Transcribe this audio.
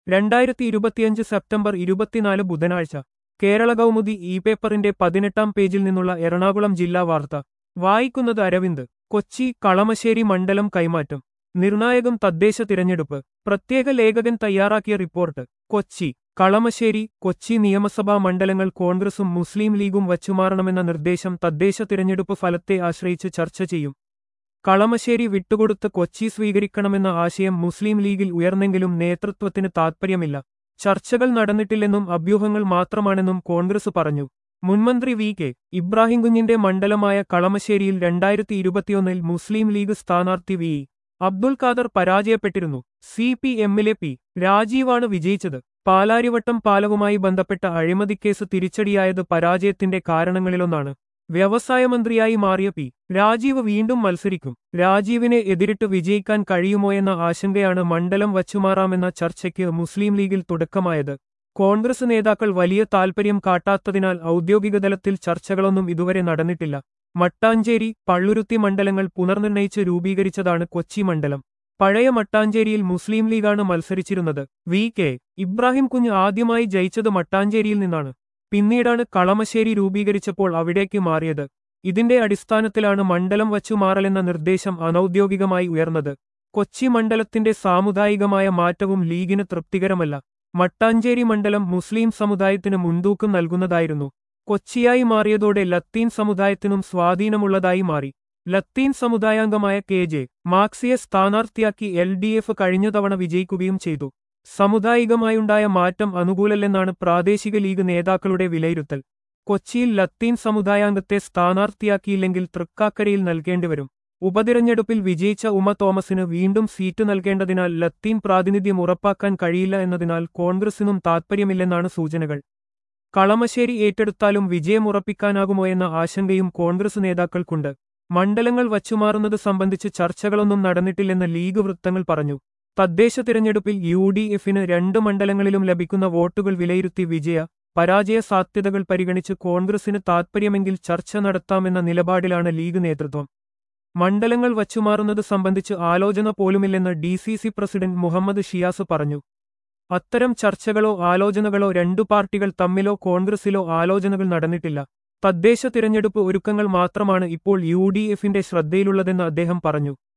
രണ്ടായിരത്തി ഇരുപത്തിയഞ്ച് സെപ്റ്റംബർ ഇരുപത്തിനാല് ബുധനാഴ്ച കേരള കൗമുദി ഇ പേപ്പറിന്റെ പതിനെട്ടാം പേജിൽ നിന്നുള്ള എറണാകുളം ജില്ലാ വാർത്ത വായിക്കുന്നത് അരവിന്ദ് കൊച്ചി കളമശ്ശേരി മണ്ഡലം കൈമാറ്റം നിർണായകം തദ്ദേശ തിരഞ്ഞെടുപ്പ് പ്രത്യേക ലേഖകൻ തയ്യാറാക്കിയ റിപ്പോർട്ട് കൊച്ചി കളമശ്ശേരി കൊച്ചി നിയമസഭാ മണ്ഡലങ്ങൾ കോൺഗ്രസും മുസ്ലിം ലീഗും വച്ചുമാറണമെന്ന നിർദ്ദേശം തദ്ദേശ തിരഞ്ഞെടുപ്പ് ഫലത്തെ ആശ്രയിച്ച് ചർച്ച ചെയ്യും കളമശ്ശേരി വിട്ടുകൊടുത്ത് കൊച്ചി സ്വീകരിക്കണമെന്ന ആശയം മുസ്ലിം ലീഗിൽ ഉയർന്നെങ്കിലും നേതൃത്വത്തിന് താൽപ്പര്യമില്ല ചർച്ചകൾ നടന്നിട്ടില്ലെന്നും അഭ്യൂഹങ്ങൾ മാത്രമാണെന്നും കോൺഗ്രസ് പറഞ്ഞു മുൻമന്ത്രി വി കെ ഇബ്രാഹിം കുഞ്ഞിന്റെ മണ്ഡലമായ കളമശ്ശേരിയിൽ രണ്ടായിരത്തി ഇരുപത്തിയൊന്നിൽ മുസ്ലിം ലീഗ് സ്ഥാനാർത്ഥി വി അബ്ദുൽ ഖാദർ പരാജയപ്പെട്ടിരുന്നു സി പി എമ്മിലെ പി രാജീവാണ് വിജയിച്ചത് പാലാരിവട്ടം പാലവുമായി ബന്ധപ്പെട്ട അഴിമതിക്കേസ് തിരിച്ചടിയായത് പരാജയത്തിന്റെ കാരണങ്ങളിലൊന്നാണ് വ്യവസായ മന്ത്രിയായി മാറിയ പി രാജീവ് വീണ്ടും മത്സരിക്കും രാജീവിനെ എതിരിട്ട് വിജയിക്കാൻ കഴിയുമോയെന്ന ആശങ്കയാണ് മണ്ഡലം വച്ചുമാറാമെന്ന ചർച്ചയ്ക്ക് മുസ്ലിം ലീഗിൽ തുടക്കമായത് കോൺഗ്രസ് നേതാക്കൾ വലിയ താൽപര്യം കാട്ടാത്തതിനാൽ ഔദ്യോഗിക തലത്തിൽ ചർച്ചകളൊന്നും ഇതുവരെ നടന്നിട്ടില്ല മട്ടാഞ്ചേരി പള്ളുരുത്തി മണ്ഡലങ്ങൾ പുനർനിർണയിച്ച് രൂപീകരിച്ചതാണ് കൊച്ചി മണ്ഡലം പഴയ മട്ടാഞ്ചേരിയിൽ മുസ്ലിം ലീഗാണ് മത്സരിച്ചിരുന്നത് വി കെ ഇബ്രാഹിം കുഞ്ഞ് ആദ്യമായി ജയിച്ചത് മട്ടാഞ്ചേരിയിൽ നിന്നാണ് പിന്നീടാണ് കളമശ്ശേരി രൂപീകരിച്ചപ്പോൾ അവിടേക്ക് മാറിയത് ഇതിന്റെ അടിസ്ഥാനത്തിലാണ് മണ്ഡലം വച്ചു മാറലെന്ന നിർദ്ദേശം അനൌദ്യോഗികമായി ഉയർന്നത് കൊച്ചി മണ്ഡലത്തിന്റെ സാമുദായികമായ മാറ്റവും ലീഗിന് തൃപ്തികരമല്ല മട്ടാഞ്ചേരി മണ്ഡലം മുസ്ലിം സമുദായത്തിന് മുൻതൂക്കം നൽകുന്നതായിരുന്നു കൊച്ചിയായി മാറിയതോടെ ലത്തീൻ സമുദായത്തിനും സ്വാധീനമുള്ളതായി മാറി ലത്തീൻ സമുദായാംഗമായ കെ ജെ മാർക്സിയെ സ്ഥാനാർത്ഥിയാക്കി എൽ ഡി എഫ് കഴിഞ്ഞ തവണ വിജയിക്കുകയും ചെയ്തു സമുദായികമായുണ്ടായ മാറ്റം അനുകൂലല്ലെന്നാണ് പ്രാദേശിക ലീഗ് നേതാക്കളുടെ വിലയിരുത്തൽ കൊച്ചിയിൽ ലത്തീൻ സമുദായാംഗത്തെ സ്ഥാനാർത്ഥിയാക്കിയില്ലെങ്കിൽ തൃക്കാക്കരയിൽ നൽകേണ്ടിവരും ഉപതിരഞ്ഞെടുപ്പിൽ വിജയിച്ച ഉമ തോമസിന് വീണ്ടും സീറ്റ് നൽകേണ്ടതിനാൽ ലത്തീൻ പ്രാതിനിധ്യം ഉറപ്പാക്കാൻ കഴിയില്ല എന്നതിനാൽ കോൺഗ്രസിനും താൽപ്പര്യമില്ലെന്നാണ് സൂചനകൾ കളമശ്ശേരി ഏറ്റെടുത്താലും വിജയമുറപ്പിക്കാനാകുമോ എന്ന ആശങ്കയും കോൺഗ്രസ് നേതാക്കൾക്കുണ്ട് മണ്ഡലങ്ങൾ വച്ചുമാറുന്നത് സംബന്ധിച്ച് ചർച്ചകളൊന്നും നടന്നിട്ടില്ലെന്ന് ലീഗ് വൃത്തങ്ങൾ പറഞ്ഞു തദ്ദേശ തിരഞ്ഞെടുപ്പിൽ യു ഡി എഫിന് രണ്ട് മണ്ഡലങ്ങളിലും ലഭിക്കുന്ന വോട്ടുകൾ വിലയിരുത്തി വിജയ പരാജയ സാധ്യതകൾ പരിഗണിച്ച് കോൺഗ്രസിന് താൽപ്പര്യമെങ്കിൽ ചർച്ച നടത്താമെന്ന നിലപാടിലാണ് ലീഗ് നേതൃത്വം മണ്ഡലങ്ങൾ വച്ചുമാറുന്നത് സംബന്ധിച്ച് ആലോചന പോലുമില്ലെന്ന് D C C president Muhammad Shiyas പറഞ്ഞു അത്തരം ചർച്ചകളോ ആലോചനകളോ രണ്ടു പാർട്ടികൾ തമ്മിലോ കോൺഗ്രസിലോ ആലോചനകൾ നടന്നിട്ടില്ല തദ്ദേശ തിരഞ്ഞെടുപ്പ് ഒരുക്കങ്ങൾ മാത്രമാണ് ഇപ്പോൾ യു ഡി എഫിന്റെ ശ്രദ്ധയിലുള്ളതെന്ന് അദ്ദേഹം പറഞ്ഞു